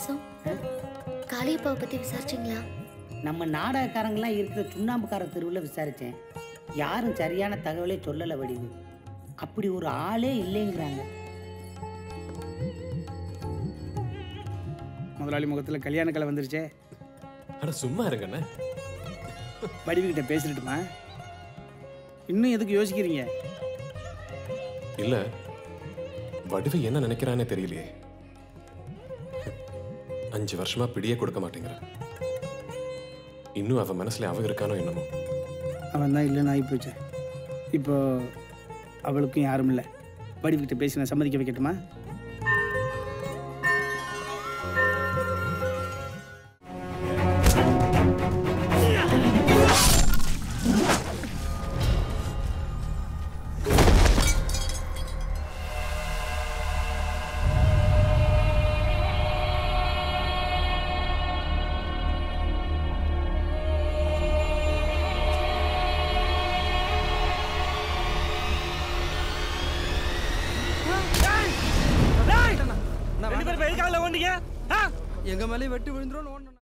பாயாசம் காளியப்பாவை பத்தி விசாரிச்சிங்களா நம்ம நாடகக்காரங்களாம் இருக்கிற சுண்ணாம்புக்கார தெருவில் விசாரித்தேன் யாரும் சரியான தகவலே சொல்லலை வடிவு அப்படி ஒரு ஆளே இல்லைங்கிறாங்க முதலாளி முகத்தில் கல்யாண கலை வந்துருச்சே அட சும்மா இருங்கண்ணே வடிவுகிட்ட பேசிட்டுமா இன்னும் எதுக்கு யோசிக்கிறீங்க இல்ல வடிவு என்ன நினைக்கிறானே தெரியலையே அஞ்சு வருஷமா பிடியே கொடுக்க மாட்டேங்கிற இன்னும் அவன் மனசுல அவ இருக்கானோ என்னமோ அவன் தான் இல்லைன்னு ஆகி போச்சு இப்போ அவளுக்கும் யாரும் இல்லை வடிவுகிட்ட பேசி நான் சம்மதிக்க வைக்கட்டுமா ரெண்டு பேரும் எதுக்காக ஓண்டிங்க எங்க மேலே வெட்டி விழுந்துரும்